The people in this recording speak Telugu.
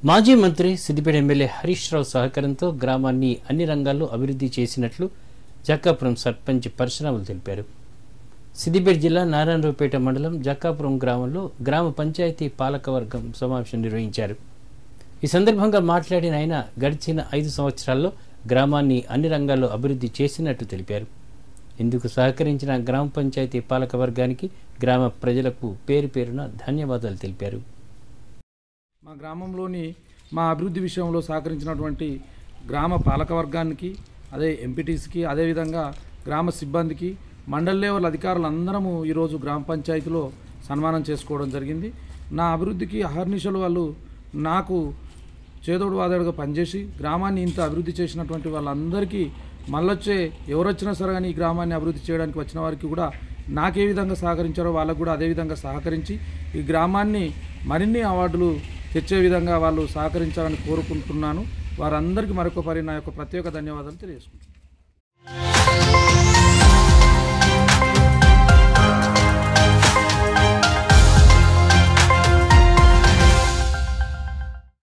మాజీ మంత్రి సిద్దిపేట ఎమ్మెల్యే హరీష్ రావు సహకారంతో గ్రామాన్ని అన్ని రంగాల్లో అభివృద్ధి చేసినట్లు జక్కాపురం సర్పంచ్ పరశురాములు తెలిపారు సిద్దిపేట జిల్లా నారాయణరావుపేట మండలం జక్కాపురం గ్రామంలో గ్రామ పంచాయతీ పాలకవర్గం సమావేశం నిర్వహించారు ఈ సందర్భంగా మాట్లాడిన ఆయన గడిచిన ఐదు సంవత్సరాల్లో గ్రామాన్ని అన్ని రంగాల్లో అభివృద్ధి చేసినట్టు తెలిపారు ఇందుకు సహకరించిన గ్రామ పంచాయతీ పాలక వర్గానికి గ్రామ ప్రజలకు పేరు పేరున ధన్యవాదాలు తెలిపారు మా గ్రామంలోని మా అభివృద్ధి విషయంలో సహకరించినటువంటి గ్రామ పాలక వర్గానికి అదే ఎంపీటీసీకి అదేవిధంగా గ్రామ సిబ్బందికి మండల లెవెల్ అధికారులందరము ఈరోజు గ్రామ పంచాయతీలో సన్మానం చేసుకోవడం జరిగింది నా అభివృద్ధికి అహర్నిశలు వాళ్ళు నాకు చేదోడు వాదోడుగా పనిచేసి గ్రామాన్ని ఇంత అభివృద్ధి చేసినటువంటి వాళ్ళందరికీ మళ్ళొచ్చే ఎవరొచ్చినా సరే కానీ ఈ గ్రామాన్ని అభివృద్ధి చేయడానికి వచ్చిన వారికి కూడా నాకే విధంగా సహకరించారో వాళ్ళకు కూడా అదే విధంగా సహకరించి ఈ గ్రామాన్ని మరిన్ని అవార్డులు తెచ్చే విధంగా వాళ్ళు సహకరించాలని కోరుకుంటున్నాను వారందరికీ మరొక పరి నా యొక్క ప్రత్యేక ధన్యవాదాలు తెలియజేసుకుంటున్నాను